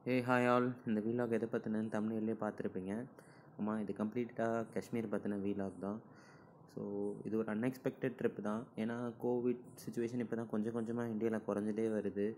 ஏ hi all இந்த vlog எதை பற்றினு தமிழ்லேயே பார்த்துருப்பீங்க ஆமாம் இது கம்ப்ளீட்டாக காஷ்மீர் பற்றின வீலாக் தான் ஸோ இது ஒரு அன்எக்ஸ்பெக்டட் ட்ரிப் தான் ஏன்னா கோவிட் சுச்சுவேஷன் இப்போ தான் கொஞ்சம் கொஞ்சமாக இந்தியாவில் குறைஞ்சிட்டே வருது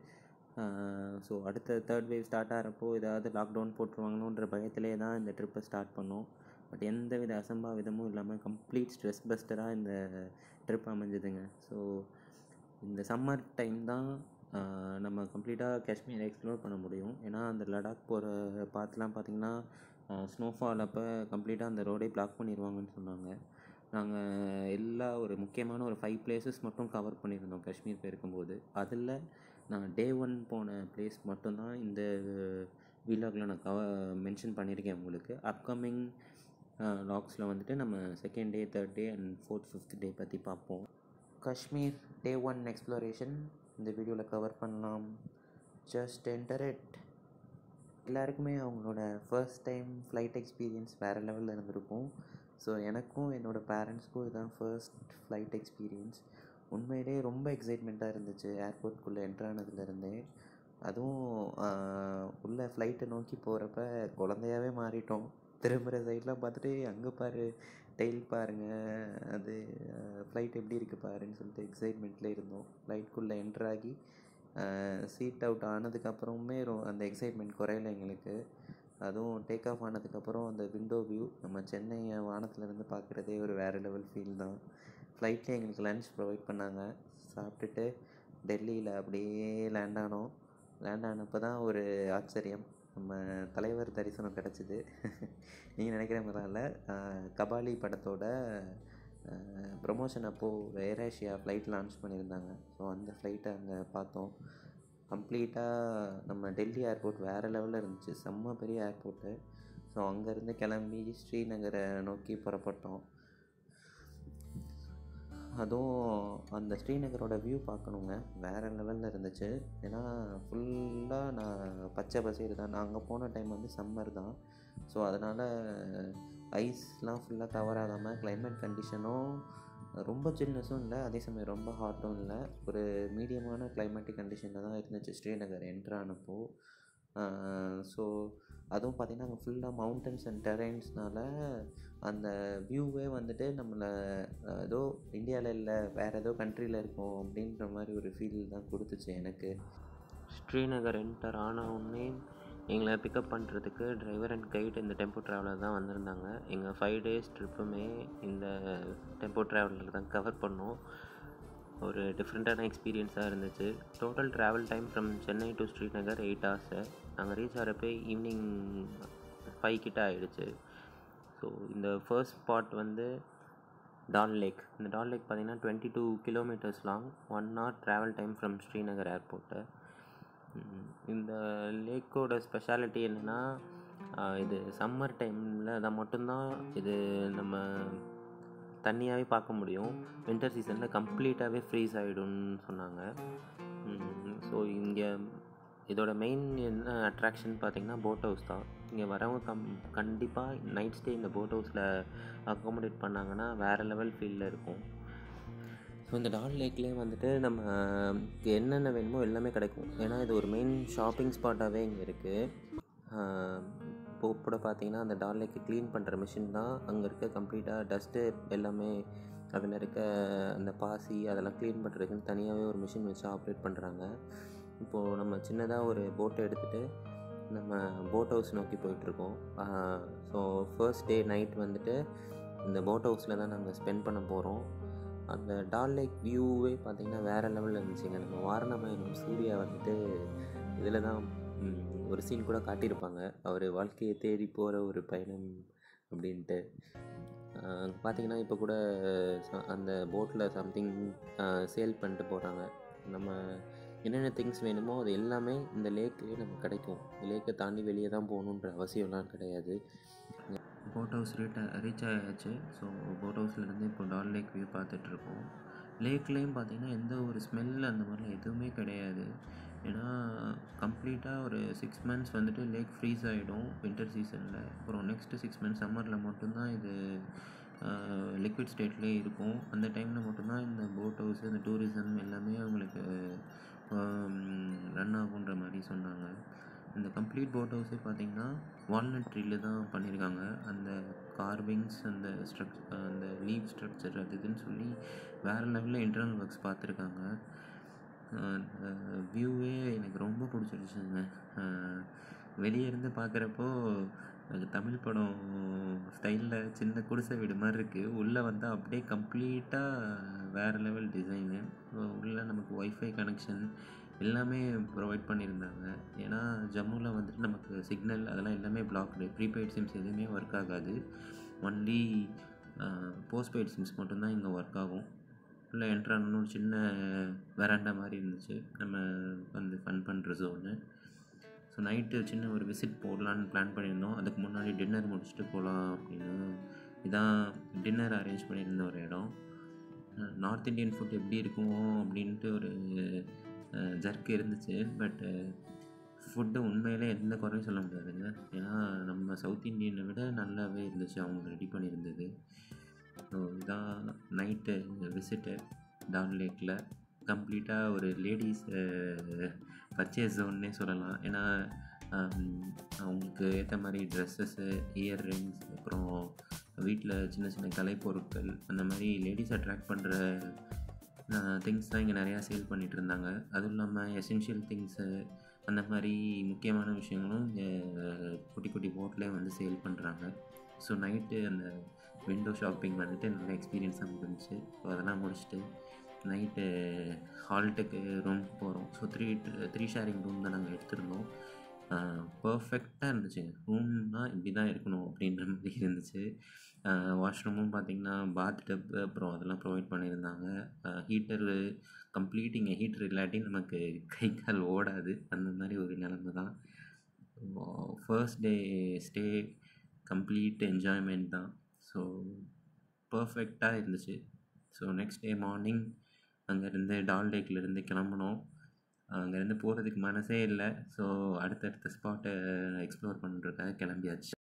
ஸோ அடுத்த தேர்ட் வேவ் ஸ்டார்ட் ஆகிறப்போ ஏதாவது லாக்டவுன் போட்டுருவாங்களோன்ற பயத்திலே தான் இந்த ட்ரிப்பை ஸ்டார்ட் பண்ணோம் பட் எந்த வித அசம்பாவிதமும் இல்லாமல் கம்ப்ளீட் ஸ்ட்ரெஸ் பஸ்டராக இந்த ட்ரிப் அமைஞ்சதுங்க ஸோ இந்த சம்மர் டைம் தான் ஆஹ் நம்ம கம்ப்ளீட்டாக காஷ்மீர் எக்ஸ்ப்ளோர் பண்ண முடியும் ஏன்னா அந்த லடாக் போகிற பாத்துலாம் பார்த்திங்கன்னா ஸ்னோஃபால் அப்போ கம்ப்ளீட்டாக அந்த ரோடே பிளாக் பண்ணிடுவாங்கன்னு சொன்னாங்க நாங்கள் எல்லா ஒரு முக்கியமான ஒரு ஃபைவ் பிளேசஸ் மட்டும் கவர் பண்ணியிருந்தோம் காஷ்மீர் போயிருக்கும்போது அதில் நான் டே ஒன் போன பிளேஸ் மட்டும்தான் இந்த வீலாகில் நான் கவ மென்ஷன் பண்ணியிருக்கேன் உங்களுக்கு அப்கமிங் லாக்ஸில் வந்துட்டு நம்ம second day third day and fourth fifth day பற்றி பார்ப்போம் காஷ்மீர் டே ஒன் எக்ஸ்ப்ளோரேஷன் இந்த வீடியோவில் கவர் பண்ணலாம் ஜஸ்ட் என்டர் இட் எல்லாருக்குமே அவங்களோட ஃபர்ஸ்ட் டைம் ஃப்ளைட் எக்ஸ்பீரியன்ஸ் வேறு லெவலில் இருந்திருக்கும் ஸோ எனக்கும் என்னோடய பேரண்ட்ஸ்க்கும் இதுதான் ஃபர்ஸ்ட் ஃப்ளைட் எக்ஸ்பீரியன்ஸ் உண்மையிலே ரொம்ப எக்ஸைட்மெண்ட்டாக இருந்துச்சு ஏர்போர்ட்குள்ளே என்ட்ரானதுலேருந்தே அதுவும் உள்ள ஃப்ளைட்டை நோக்கி போகிறப்ப குழந்தையாவே மாறிட்டோம் திரும்புகிற சைட்லாம் பார்த்துட்டு அங்கே பாரு டெயில் பாருங்கள் அது ஃப்ளைட் எப்படி இருக்குது பாருன்னு சொல்லிட்டு எக்ஸைட்மெண்ட்டில் இருந்தோம் ஃப்ளைட்குள்ளே என்ட்ராகி சீட் அவுட் ஆனதுக்கப்புறமே ரொ அந்த எக்ஸைட்மெண்ட் குறையல எங்களுக்கு அதுவும் டேக் ஆஃப் ஆனதுக்கப்புறம் அந்த விண்டோ வியூ நம்ம சென்னையை வானத்துலேருந்து பார்க்குறதே ஒரு வேறு லெவல் ஃபீல் தான் ஃப்ளைட்லேயே எங்களுக்கு லன்ச் ப்ரொவைட் பண்ணாங்க சாப்பிட்டுட்டு டெல்லியில் அப்படியே லேண்ட் ஆனோம் லேண்ட் ஆனப்போ தான் ஒரு ஆச்சரியம் நம்ம தலைவர் தரிசனம் கிடச்சிது நீங்கள் நினைக்கிற மாதிரிலாம் இல்லை கபாலி படத்தோட ப்ரொமோஷன் அப்போது ஏர் ஏஷியா ஃப்ளைட் லான்ச் பண்ணியிருந்தாங்க ஸோ அந்த ஃப்ளைட்டை அங்கே பார்த்தோம் கம்ப்ளீட்டாக நம்ம டெல்லி ஏர்போர்ட் வேறு லெவலில் இருந்துச்சு செம்ம பெரிய ஏர்போர்ட்டு ஸோ அங்கேருந்து கிளம்பி ஸ்ரீநகரை நோக்கி புறப்பட்டோம் அதுவும் அந்த ஸ்ரீநகரோட வியூ பார்க்கணுங்க வேறு லெவலில் இருந்துச்சு ஏன்னா ஃபுல்லாக நான் பச்சை பசேர் தான் நாங்கள் போன டைம் வந்து சம்மர் தான் ஸோ அதனால் ஐஸ்லாம் ஃபுல்லாக கவர் ஆகாமல் கிளைமேட் கண்டிஷனும் ரொம்ப சில்னஸும் இல்லை அதே சமயம் ரொம்ப ஹாட்டும் இல்லை ஒரு மீடியமான கிளைமேட்டிக் கண்டிஷனில் தான் இருந்துச்சு ஸ்ரீநகர் என்ட்ரானப்போ ஸோ அதுவும் பார்த்திங்கன்னா அங்கே ஃபுல்லாக மவுண்டன்ஸ் அண்ட் டெரைன்ஸ்னால அந்த வியூவே வந்துட்டு நம்மளை ஏதோ இந்தியாவில் இல்லை வேறு ஏதோ கண்ட்ரியில் இருக்கோம் அப்படின்ற மாதிரி ஒரு ஃபீல் தான் கொடுத்துச்சு எனக்கு ஸ்ரீநகர் என்டர் ஆன உடனே எங்களை பிக்கப் பண்ணுறதுக்கு டிரைவர் அண்ட் கைடு இந்த டெம்போ ட்ராவலர் தான் வந்திருந்தாங்க எங்கள் ஃபைவ் டேஸ் ட்ரிப்புமே இந்த டெம்போ ட்ராவலர் தான் கவர் பண்ணோம் ஒரு டிஃப்ரெண்ட்டான எக்ஸ்பீரியன்ஸாக இருந்துச்சு total travel time from Chennai to Srinagar eight hours நாங்கள் ரீச் ஆகிறப்ப ஈவினிங் ஃபைவ் கிட்ட ஆகிடுச்சு ஸோ இந்த ஃபர்ஸ்ட் ஸ்பாட் வந்து டால் லேக் இந்த டால் லேக் பார்த்திங்கன்னா twenty two kilometres long one hour travel time from Srinagar airport இந்த லேக்கோட ஸ்பெஷாலிட்டி என்னென்னா இது சம்மர் டைமில் தான் மட்டும்தான் இது நம்ம தண்ணியாகவே பார்க்க முடியும் வின்டர் சீசனில் கம்ப்ளீட்டாகவே ஃப்ரீஸ் ஆகிடும்னு சொன்னாங்க ஸோ இங்கே இதோட மெயின் என்ன அட்ராக்ஷன் பார்த்திங்கன்னா போட் ஹவுஸ் தான் இங்கே வரவங்க கம் கண்டிப்பாக நைட் ஸ்டே இந்த போட் ஹவுஸில் அக்காமடேட் பண்ணாங்கன்னா வேறு லெவல் ஃபீலில் இருக்கும் ஸோ இந்த டால் லேக்லேயே வந்துட்டு நம்ம என்னென்ன வேணுமோ எல்லாமே கிடைக்கும் ஏன்னா இது ஒரு மெயின் ஷாப்பிங் ஸ்பாட்டாகவே இங்கே இருக்குது போப்போட பார்த்தீங்கன்னா அந்த டால் லேக்கு க்ளீன் பண்ணுற மிஷின் தான் அங்கே இருக்க கம்ப்ளீட்டாக டஸ்ட்டு எல்லாமே அதில் இருக்க அந்த பாசி அதெல்லாம் க்ளீன் பண்ணுறதுக்குன்னு தனியாகவே ஒரு மிஷின் வச்சு ஆப்ரேட் பண்ணுறாங்க இப்போது நம்ம சின்னதாக ஒரு போட்டை எடுத்துகிட்டு நம்ம போட் ஹவுஸ் நோக்கி போயிட்டுருக்கோம் ஸோ ஃபர்ஸ்ட் டே நைட் வந்துட்டு இந்த போட் ஹவுஸில் தான் நாங்கள் ஸ்பெண்ட் பண்ண போகிறோம் அந்த டால் லேக் வியூவே பார்த்திங்கன்னா வேறு லெவலில் இருந்துச்சுங்க நம்ம வாரணமாயணம் சூர்யா வந்துட்டு இதில் தான் ஒரு சீன் கூட காட்டியிருப்பாங்க அவர் வாழ்க்கையை தேடி போகிற ஒரு பயணம் அப்படின்ட்டு பார்த்திங்கன்னா இப்போ கூட அந்த போட்டில் சம்திங் சேல் பண்ணிட்டு போகிறாங்க நம்ம என்னென்ன திங்ஸ் வேணுமோ அது எல்லாமே இந்த லேக்லேயே நமக்கு கிடைக்கும் லேக்கை தாண்டி வெளியே தான் போகணுன்ற அவசியம்லாம் கிடையாது போட் ஹவுஸ் ரீட்ட ரீச் ஆயாச்சு ஸோ போட் ஹவுஸ்லேருந்து இப்போ டால் லேக் வியூ பார்த்துட்ருக்கோம் லேக்லேயும் பார்த்திங்கன்னா எந்த ஒரு ஸ்மெல் அந்த மாதிரிலாம் எதுவுமே கிடையாது ஏன்னா கம்ப்ளீட்டாக ஒரு சிக்ஸ் மந்த்ஸ் வந்துட்டு லேக் ஃப்ரீஸ் ஆகிடும் வின்டர் சீசனில் அப்புறம் நெக்ஸ்ட்டு சிக்ஸ் மந்த்ஸ் சம்மரில் மட்டும்தான் இது லிக்விட் ஸ்டேட்லேயே இருக்கும் அந்த டைமில் மட்டும்தான் இந்த போட் ஹவுஸ் இந்த டூரிசம் எல்லாமே அவங்களுக்கு ரன் ஆகுன்ற மாதிரி சொன்னாங்க இந்த கம்ப்ளீட் போட் ஹவுஸே பார்த்தீங்கன்னா வால்நட் ட்ரீல தான் பண்ணியிருக்காங்க அந்த கார்விங்ஸ் அந்த ஸ்ட்ரக் அந்த லீவ் ஸ்ட்ரக்சர் அது இதுன்னு சொல்லி வேறு லெவலில் இன்டர்னல் ஒர்க்ஸ் பார்த்துருக்காங்க வியூவே எனக்கு ரொம்ப பிடிச்சிருச்சுங்க வெளியே இருந்து பார்க்குறப்போ அது தமிழ் படம் ஸ்டைலில் சின்ன குடிசை வீடு மாதிரி இருக்குது உள்ளே வந்தால் அப்படியே கம்ப்ளீட்டாக வேறு லெவல் டிசைனு உள்ளே நமக்கு ஒய்ஃபை கனெக்ஷன் எல்லாமே ப்ரொவைட் பண்ணியிருந்தாங்க ஏன்னா ஜம்முவில் வந்துட்டு நமக்கு சிக்னல் அதெல்லாம் எல்லாமே பிளாக்டு ப்ரீபெய்ட் சிம்ஸ் எதுவுமே ஒர்க் ஆகாது ஒன்லி போஸ்ட்பெய்ட் சிம்ஸ் மட்டும்தான் இங்கே ஒர்க் ஆகும் உள்ளே என்ட்ரானு ஒரு சின்ன வெராண்டா மாதிரி இருந்துச்சு நம்ம வந்து ஃபன் பண்ணுற ஜோனு ஸோ நைட்டு சின்ன ஒரு விசிட் போடலான்னு பிளான் பண்ணியிருந்தோம் அதுக்கு முன்னாடி டின்னர் முடிச்சுட்டு போகலாம் அப்படின்னு இதான் டின்னர் அரேஞ்ச் பண்ணியிருந்த ஒரு இடம் நார்த் இந்தியன் ஃபுட் எப்படி இருக்குமோ அப்படின்ட்டு ஒரு ஜர்க் இருந்துச்சு பட்டு ஃபுட்டு உண்மையிலே எந்த குறையும் சொல்ல முடியாதுங்க ஏன்னா நம்ம சவுத் இந்தியனை விட நல்லாவே இருந்துச்சு அவங்க ரெடி பண்ணியிருந்தது ஸோ இதான் நைட்டு விசிட்டு டான் லேக்கில் கம்ப்ளீட்டாக ஒரு லேடிஸ் பர்ச்சேஸ் ஜோன்னே சொல்லலாம் ஏன்னா அவங்களுக்கு ஏற்ற மாதிரி ட்ரெஸ்ஸஸ்ஸு இயர்ரிங்ஸ் அப்புறம் வீட்டில் சின்ன சின்ன கலைப்பொருட்கள் அந்த மாதிரி லேடிஸ் அட்ராக்ட் பண்ணுற திங்ஸ் தான் இங்கே நிறையா சேல் பண்ணிகிட்டு இருந்தாங்க அதுவும் இல்லாமல் எசென்ஷியல் திங்ஸு அந்த மாதிரி முக்கியமான விஷயங்களும் இங்கே குட்டி குட்டி போட்லேயே வந்து சேல் பண்ணுறாங்க ஸோ நைட்டு அந்த விண்டோ ஷாப்பிங் வந்துட்டு நல்ல எக்ஸ்பீரியன்ஸாக முடிஞ்சிச்சு ஸோ அதெல்லாம் முடிச்சுட்டு நைட்டு ஹால்ட்டுக்கு ரூமுக்கு போகிறோம் so three three sharing room தான் நாங்கள் எடுத்திருந்தோம் பர்ஃபெக்டாக இருந்துச்சு ரூம்னா இப்படி தான் இருக்கணும் அப்படின்ற மாதிரி இருந்துச்சு வாஷ்ரூமும் பார்த்திங்கன்னா பாத் டப் அப்புறம் அதெல்லாம் ப்ரொவைட் பண்ணியிருந்தாங்க ஹீட்டரு கம்ப்ளீட் இங்கே ஹீட்டர் இல்லாட்டி நமக்கு கை கால் ஓடாது அந்த மாதிரி ஒரு நிலமை தான் first day stay complete enjoyment தான் ஸோ பர்ஃபெக்டாக இருந்துச்சு ஸோ நெக்ஸ்ட் டே மார்னிங் அங்கேருந்து டால் லேக்லேருந்து கிளம்புனோம் அங்கேருந்து போகிறதுக்கு மனசே இல்லை ஸோ அடுத்தடுத்த ஸ்பாட்டை எக்ஸ்ப்ளோர் பண்ணுறதுக்காக கிளம்பியாச்சு